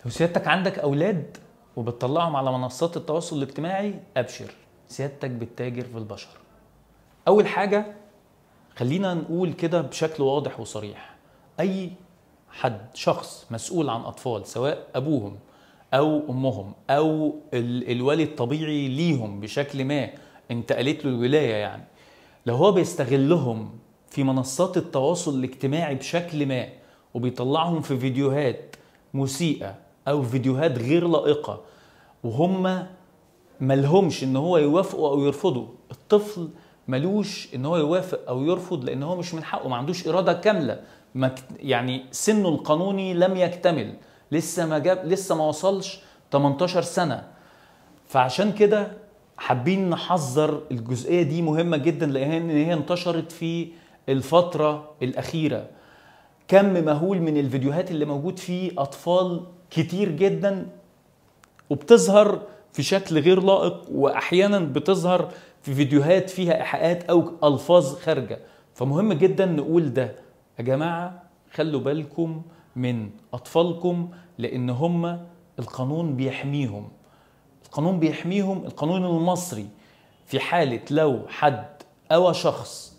لو سيادتك عندك اولاد وبتطلعهم على منصات التواصل الاجتماعي ابشر سيادتك بتتاجر في البشر اول حاجه خلينا نقول كده بشكل واضح وصريح اي حد شخص مسؤول عن اطفال سواء ابوهم او امهم او ال- الولي الطبيعي ليهم بشكل ما انتقلت له الولايه يعني لو هو بيستغلهم في منصات التواصل الاجتماعي بشكل ما وبيطلعهم في فيديوهات مسيئه او فيديوهات غير لائقه وهم ملهمش ان هو يوافقوا او يرفضوا الطفل ملوش ان هو يوافق او يرفض لان هو مش من حقه ما عندوش اراده كامله ما ك- يعني سنه القانوني لم يكتمل لسه ما جاب لسه ما وصلش 18 سنه فعشان كده حابين نحذر الجزئيه دي مهمه جدا لان هي انتشرت في الفتره الاخيره كم مهول من الفيديوهات اللي موجود فيه اطفال كتير جدا وبتظهر في شكل غير لائق واحيانا بتظهر في فيديوهات فيها ايحاءات او الفاظ خارجه فمهم جدا نقول ده يا جماعه خلوا بالكم من اطفالكم لان هم القانون بيحميهم القانون بيحميهم القانون المصري في حاله لو حد او شخص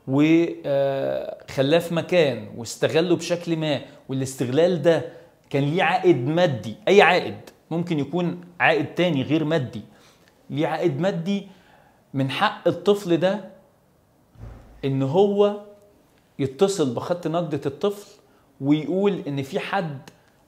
وخلاه في مكان واستغله بشكل ما والاستغلال ده كان ليه عائد مادي اي عائد ممكن يكون عائد تاني غير مادي ليه عائد مادي من حق الطفل ده ان هو يتصل بخط نقدة الطفل ويقول ان في حد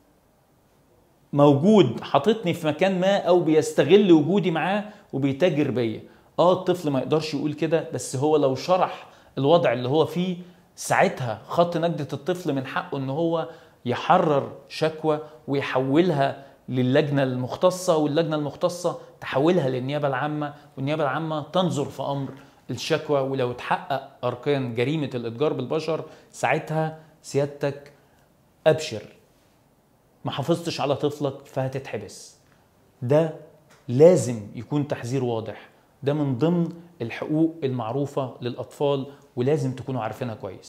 موجود حاططني في مكان ما او بيستغل وجودي معاه وبيتاجر بيا اه الطفل ما يقدرش يقول كده بس هو لو شرح الوضع اللي هو فيه ساعتها خط نجدة الطفل من حقه ان هو يحرر شكوى ويحولها للجنة المختصة واللجنة المختصة تحولها للنيابة العامة والنيابة العامة تنظر في أمر الشكوى ولو تحقق أركان جريمة الإتجار بالبشر ساعتها سيادتك أبشر ما حافظتش على طفلك فهتتحبس ده لازم يكون تحذير واضح ده من ضمن الحقوق المعروفة للأطفال ولازم تكونوا عارفينها كويس